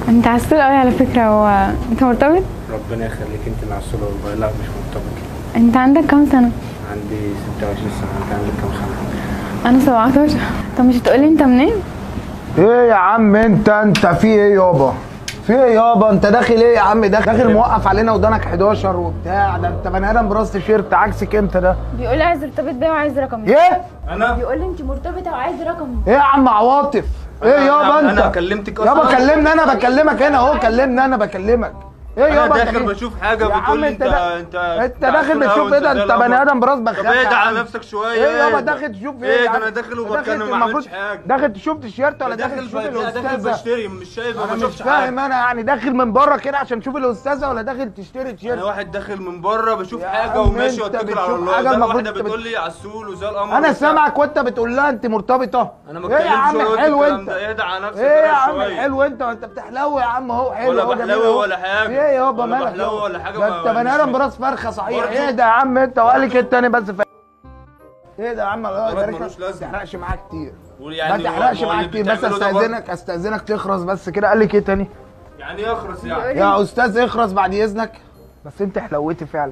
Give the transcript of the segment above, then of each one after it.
انت عسول قوي على فكره هو انت مرتبط ربنا يخليك انت اللي عسولة والله لا مش مرتبط انت عندك كام سنه عندي 26 سنة انت عندك كام سنة؟ انا 17 طب مش هتقولي انت منين ايه يا عم انت انت في ايه يابا في ايه يابا انت داخل ايه يا عم داخل داخل موقف علينا ودانك 11 وبتاع ده انت بني ادم براس تيشيرت عكسك انت ده بيقول عايز ارتبط بيا وعايز رقمي ايه انا بيقول لي انت مرتبطه وعايز رقمي ايه يا عم عواطف ايه يابا أنا- انت أنا كلمتك يابا أصلاً. كلمني انا بكلمك هنا اهو كلمني انا بكلمك ايه انا يابا داخل انت بشوف حاجة يا بتقول عم لي انت انت دا- انت انت داخل بتشوف ايه ده انت بني ادم براس بخاف طب يا اهدى على عم. نفسك شوية ايه يابا اهدى. داخل تشوف ايه ايه يا ده عم؟ انا داخل داخل وبتكلم ما المفروض- عملتش حاجة داخل تشوف تيشيرت ولا أنا داخل داخل تشوف ب- داخل الاستاذه بشتري مش شايف انا ما مش بشوفش فاهم حاجة انا يعني داخل من بره كده عشان تشوف الاستاذه ولا داخل تشتري تيشيرت انا واحد داخل من بره بشوف يا حاجة عم وماشي انت واتكل على بتشوف الله حاجة ده المفروض واحدة انت بت- بتقول لي عسول وزي القمر انا وبتاع. سامعك وانت بتقول لها انت مرتبطه انا ما ايه يا اتكلمتش عم ولا قلت حلو الكلام انت ده اهدى على نفسك ايه يا بقى عم شوية. حلو انت وانت بتحلو يا عم اهو حلو ولا اهو جميل بحلوي اهو. ولا حاجة. في ايه يابا ولا مالك بحلوي يابا؟ ولا حاجة، ده ما- انت بني مش- ادم براس فرخه صحيح برضه. ايه ده يا عم انت وقالك انت انا بس فاهم ايه ده يا عم الله مرض يبارك ملوش لك. ما لازمة. تحرقش معاك كتير ويعني ما تحرقش هو- هو معاك اللي كتير بس بتعمله ده برضه. استاذنك استاذنك تخرس بس كده قال لك ايه تاني يعني ايه اخرس يعني يا استاذ اخرس بعد اذنك بس انت حلوتي فعلا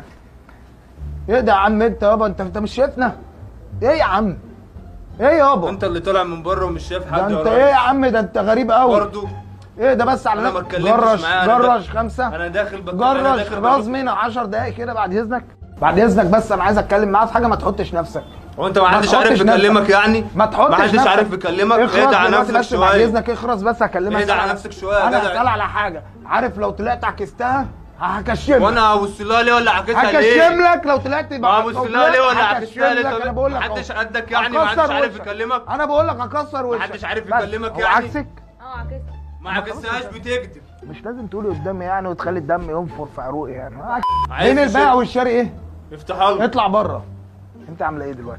ايه ده يا عم انت يابا انت انت مش شايفنا ايه يا عم ايه يابا انت اللي طالع من بره ومش شايف ده حد انت وراك. ايه يا عم ده انت غريب قوي برضه ايه ده بس على انا ما نفسك اتكلمتش جرش معاه، أنا جرش ده- خمسة انا داخل بك... انا جرش داخل راس بشوف- من 10 دقايق كده بعد اذنك بعد اذنك بس انا عايز اتكلم معاه في حاجه ما تحطش نفسك هو انت ما حدش تحطش عارف نفسك. يكلمك يعني ما تحطش ما حدش نفسك. عارف يكلمك اخرس اهدى على دلوقتي نفسك بس بعد شويه اذنك اخرس بس هكلمك اهدى على ساعة. نفسك شوية، انا جدع. هسأل على حاجه عارف لو طلعت عكستها هكشمك وانا هبص لها ليه ولا عكسها هكشم ليه؟ لك لو طلعت ما هبص لها ليه ولا عكسها ليه؟ انا طب بقول لك محدش أهو. قدك يعني ما هكسر حدش عارف وشك. يكلمك انا بقول لك هكسر وشك محدش عارف بس. يكلمك هو يعني؟ عكسك اه عكست ما عكسهاش بتكذب مش لازم تقولي قدامي يعني وتخلي الدم ينفر في عروقي يعني عايز بين البيع تشوف- والشراء ايه؟ افتح الله اطلع بره انت عامله ايه دلوقتي؟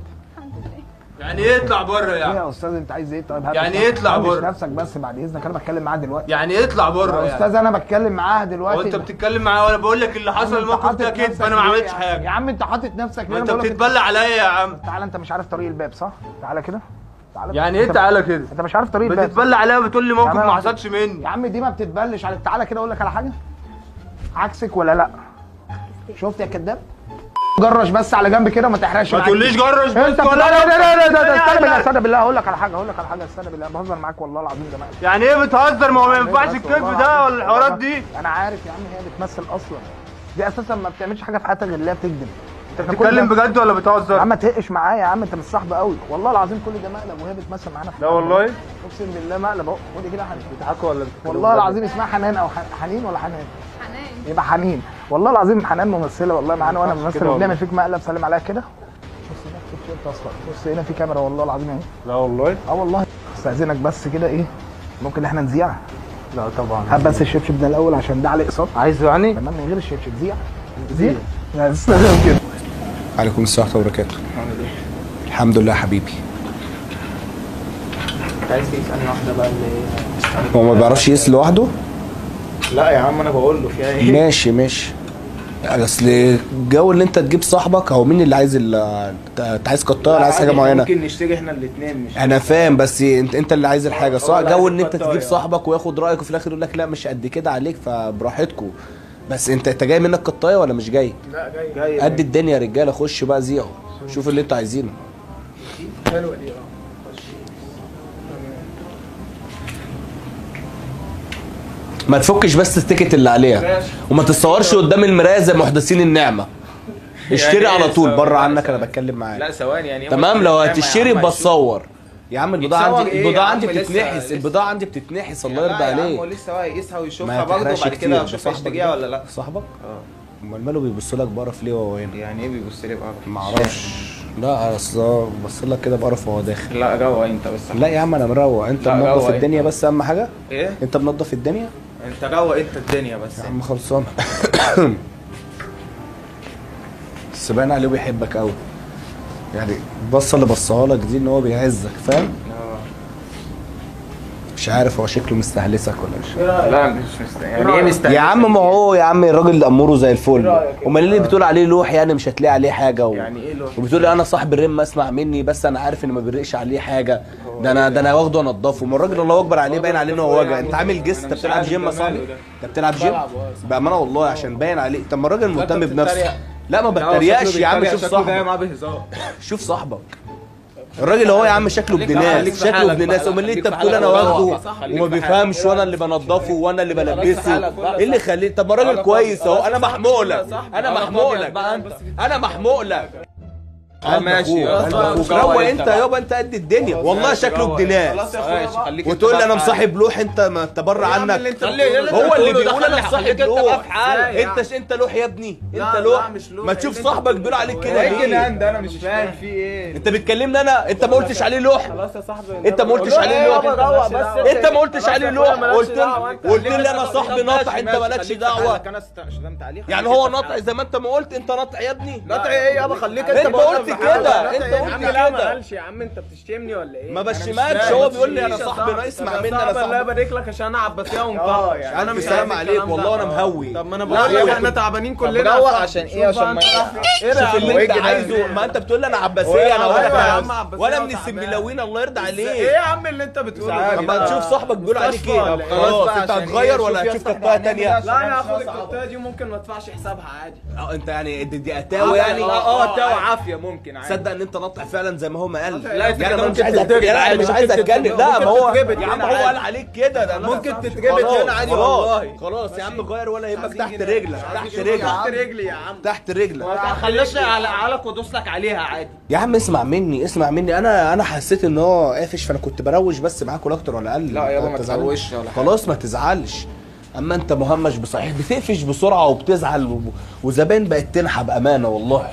يعني ايه يطلع بره ايه يعني؟ يا استاذ انت عايز ايه طيب هبش يعني نفسك. ايه اطلع هبش بره؟ نفسك بس بعد اذنك انا بتكلم معاه دلوقتي يعني ايه يطلع بره يا يعني؟ استاذ انا بتكلم معاها دلوقتي هو انت بتتكلم معايا وانا بقول لك اللي حصل انت الموقف حاطط ده كده نفسك فانا ما ليه عملتش يا- حاجه يا عم انت حاطط نفسك ما ليه انت انا بقول لك بتتبلى عليا يا عم تعالى انت مش عارف طريق الباب صح؟ تعالى كده تعالى يعني ايه انت- تعالى كده؟ انت مش عارف طريق الباب بتتبلى عليا وبتقول لي موقف يا عم ما انا- حصلش مني يا عم دي ما بتتبلش على تعالى كده اقول لك على حاجه عكسك ولا لا شفت يا كداب جرش بس على جنب كده ما تحرقش ما معاك. تقوليش جرش بس انت لا ولا لا لا لا لا لا، لا استنى لا. بالله استنى بالله هقول لك على حاجه هقول لك على حاجه استنى بالله بهزر معاك والله العظيم ده مقلب. يعني ايه بتهزر ما هو ما ينفعش بس الكذب والله ده العظيم. ولا الحوارات دي انا عارف يا عم هي بتمثل اصلا دي اساسا ما بتعملش حاجه في حياتها غير اللي هي بتكذب انت بتتكلم بجد ولا يا بتهزر؟ عم ما تهقش معايا يا عم انت مش صاحبي قوي والله العظيم كل ده مقلب وهي بتمثل معانا في لا والله اقسم بالله مقلب اهو خدي كده يا حنين بيضحكوا ولا بيتكلموا والله بجد؟ العظيم اسمها حنان او ح- حنين ولا حنان حنان يبقى حنين والله العظيم حنان ممثله والله معانا وانا ينفعش بمثل كده وبنعمل والله. فيك مقلب سلم عليها كده بص هنا في تيشيرت اصفر بص هنا في كاميرا والله العظيم اهي لا والله اه والله استاذنك بس كده ايه ممكن احنا نذيع لا طبعا هات بس الشبشب ده الاول عشان ده عليه اقساط عايزه يعني؟ تمام من غير الشبشب ذيع ذيع لا استاذن كده عليكم السلام ورحمة الله وبركاته الحمد لله يا حبيبي عايز تسألني واحدة بقى اللي هو ما بيعرفش يقيس لوحده لا يا عم انا بقول له فيها ايه ماشي ماشي اصل الجو اللي انت تجيب صاحبك هو مين اللي عايز ال- انت عايز قطايه ولا عايز حاجه عادي، معينه ممكن نشتري احنا الاثنين مش انا فاهم بس انت انت اللي عايز الحاجه صح هو اللي جو عايز ان انت القطاية. تجيب صاحبك وياخد رايك وفي الاخر يقول لك لا مش قد كده عليك فبراحتكم بس انت انت جاي منك قطايه ولا مش جاي لا جاي جاي قد الدنيا يا رجاله خش بقى زيعوا شوف اللي انتوا عايزينه حلوه دي اه ما تفكش بس التيكت اللي عليها ماشي. وما تتصورش قدام المرايه زي محدثين النعمه اشتري يعني على ايه طول ثواني؟ بره لا، عنك انا ثواني. بتكلم معاك لا ثواني يعني تمام لو ممكن هتشتري يا عم يبقى هيشوف. تصور يا عم البضاعه يتصور عندي ايه يا البضاعه عم؟ عندي لسه- بتتنحس لسه. البضاعه عندي بتتنحس الله لا يرضى يا عم هو عليك لسه هو هيقيسها ما ويشوفها برضه تحرقش وبعد كتير كده ده اشوف صاحبك هيشتريها ده. ولا لا صاحبك اه امال ماله بيبص لك بقرف ليه وهو هنا يعني ايه بيبص لي بقى معرفش لا اصل هو بص لك كده بقرف وهو داخل لا روق انت بس لا يا عم انا مروق انت لا، منظف روق الدنيا انت. بس اهم حاجه ايه انت منظف الدنيا انت روق انت الدنيا بس يا عم خلصان بس باين عليه بيحبك قوي يعني البصه اللي بصها لك دي ان هو بيعزك فاهم اه. مش عارف هو شكله مستهلسك ولا مش لا مش مستني يعني ايه مستني يا عم ما هو يا عم الراجل اموره زي الفل رأيك إيه؟ امال اللي بتقول عليه لوح يعني مش هتلاقي عليه حاجه و... يعني ايه لو وبتقول لي انا صاحب الرم اسمع مني بس انا عارف ان ما بيرقش عليه حاجه ده انا ده انا واخده انضفه ما الراجل الله اكبر عليه باين عليه ان هو وجع انت عامل جسم انت بتلعب جيم يا صاحبي انت بتلعب جيم بامانه والله عشان باين عليه طب ما الراجل مهتم بنفسه لا ما بتريقش يا عم شوف صاحبك معاه بهزار شوف صاحبك الراجل هو يا عم شكله ابن ناس شكله ابن ناس امال ليه انت بتقول انا واخده وما بيفهمش وانا اللي بنضفه وانا اللي بلبسه ايه اللي يخليه طب ما راجل كويس اهو انا محموق لك انا محموق لك انا محموق لك اه ماشي روق انت يابا انت قد الدنيا والله شكله ابن ناس خليك وتقول لي انا مصاحب لوح انت ما تبرع عنك هو اللي بيقول انا مصاحب لوح انت ش- انت لوح يا ابني انت لوح ما تشوف صاحبك بيقول عليك كده ايه ليه الجنان ده انا مش فاهم في ايه انت بتكلمني انا انت ما قلتش عليه لوح خلاص يا صاحبي انت ما قلتش عليه لوح روق بس انت ما قلتش عليه لوح قلت لي قلت لي انا صاحبي ناطع انت مالكش دعوه انا شتمت عليه يعني هو ناطع زي ما انت ما قلت انت ناطع يا ابني نطع ايه يابا خليك انت قلت كده انت يا قلت عم لا ما كده قالش يا عم انت بتشتمني ولا ايه ما بشمكش هو بيقول لي انا صاحبي انا اسمع مني انا الله صاحبي يبارك لك عشان انا عباسيه ومطرش انا مش سلام عليك والله انا مهوي طب ما انا بقول لك احنا تعبانين كلنا روق صح. عشان ايه؟ شوف عشان ما- بقى انت- ايه ده يا شوف عم اللي وايه انت الجنان عايزه ده؟ ما انت بتقول لي انا ايوه عباسيه انا يا واخد عم عباسية وانا من وتعبان. السملاوين الله يرضى ايه عليك يا عم اللي انت بتقوله ده طب ما كده؟ تشوف صاحبك بيقول عليك مستشفى ايه ولا ايه؟ خلاص بقى انت عشان هتغير ايه؟ ولا شوف يا هتشوف اسطى كتايه احنا تانية هنعمل لا انا هاخد الكوتايه دي ممكن ما ادفعش حسابها عادي اه انت يعني دي, دي اتاوه يعني اه اه تاوه عافيه ممكن عادي تصدق ان انت ناطع فعلا زي ما هو ما قال لا، انت يعني كمان انا مش ممكن عايز تتربط اتكلم لا عادي، مش عايز ممكن اتكلم تتربط، لا ما هو ممكن يا عم تتربط هو هنا قال عادي. عليك كده ده أنا- ممكن تتربط خلاص، هنا عادي خلاص، والله. خلاص يا عم غير ولا يهمك عايزين تحت جنيه. رجلك تحت تحت رجلك رجلي يا عم تحت رجلك ما تخليش على عقلك وادوس لك عليها عادي يا عم اسمع مني اسمع مني انا انا حسيت ان هو قافش فانا كنت بروش بس معاك ولا اكتر ولا اقل لا يابا ما تزعلش. تزوجش ولا حاجة. خلاص ما تزعلش اما انت مهمش بصحيح بتقفش بسرعه وبتزعل و... وزباين بقت تنحى بامانه والله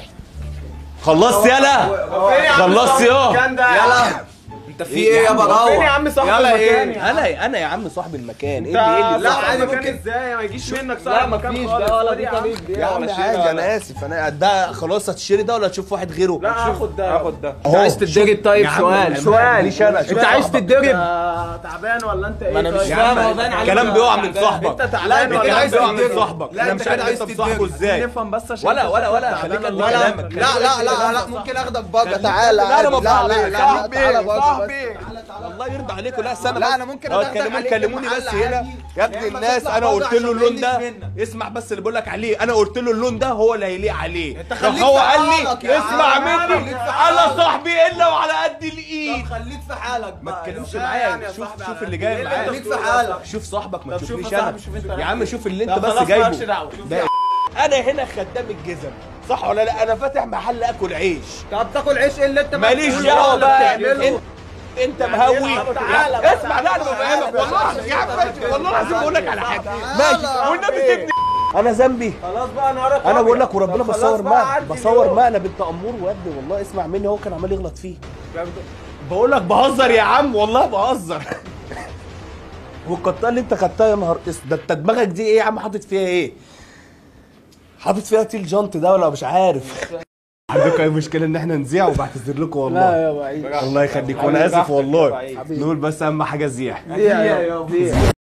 خلصت يلا خلصت يا كان ده يلا انت في ايه يابا فين يا روح عم صاحب يلا ايه؟ المكان يا عم؟ انا انا يا عم صاحب المكان ايه اللي ايه اللي لا صاحب عادي المكان؟ ممكن ازاي ما يجيش منك لا صاحب مكان مفيش خالص ده ولا خد دي يا عم. طبيب دي يا عم ولا شيء عادي ولا- انا اسف انا ده خلاص هتشتري ده ولا تشوف واحد غيره لا هاخد ده هاخد ده أهو. عايز تتضرب طيب يا عم، سؤال ما سؤال تقوليش أنا، شوف انت عايز صاحبك. تتضرب انت تعبان ولا انت ايه ما أنا مش طيب؟ يا فاهم، عم هو باين عليك الكلام إنك بيقع من تعبان. صاحبك انت لا تعبان انت ولا كده عايز انت تقع من تتضرب؟ صاحبك لا انا انت مش كده عارف عايز انت بصاحبه تتضرب. ازاي نفهم بس عشان ولا انت ولا ولا شكلك خليك قد تعبان. كلامك لا لا لا لا ممكن اخدك بقى تعالى لا انا ما عادي. لا لا لا صاحبي تعالى بقى صاحبي الله يرضى عليكم لا استنى لا، بس. أنا ممكن اه، أدخلك كلموني عليك كلموني المحل بس هنا عادي. يا ابن يا إما الناس تطلع انا بره قلت له عشان اللون ما ده يقلش منك. اسمع بس اللي بقول لك عليه انا قلت له اللون ده هو اللي هيليق عليه انت راح خليك هو في قال حالك لي يا اسمع عم. مني خليك في حالك. انا صاحبي الا وعلى قد الايد خليك في حالك ما بقى. تتكلمش ازاي معايا يعني يا شوف صاحبي شوف على اللي قد جاي ايه؟ معاك خليك في حالك شوف صاحبك ما طب شوف تشوفنيش يا انا صاحبي، شوف انت يا رايح عم فين. شوف اللي انت طب بس خلاص جايبه مالكش دعوة. شوف ده- انا هنا خدام الجزم صح ولا لا انا فاتح محل اكل عيش طب تاكل عيش ايه اللي انت ماليش بتقوله دعوه ولا بقى بتعمله؟ انت انت مهوي يلا تعالى يا- بس اسمع لا انا بفهمك والله العظيم يا عم ماشي والله العظيم بقول لك على حاجه ماشي والنبي سيبني انا ذنبي خلاص بقى انا هروح انا بقول لك وربنا طب خلاص بصور بقى مقلب عدي بصور اليوم. مقلب انت امور وابني والله اسمع مني هو كان عمال يغلط فيه بقول لك بهزر يا عم والله بهزر والقطه اللي انت خدتها يا نهار اسود ده انت دماغك دي ايه يا عم حاطط فيها ايه؟ حاطط فيها تيل جنط ده ولا مش عارف عندكم اي مشكله ان احنا نذيع وبعتذر لكم والله لا يا بعيد الله يخليك وانا اسف والله نقول بس اهم حاجه زيح يا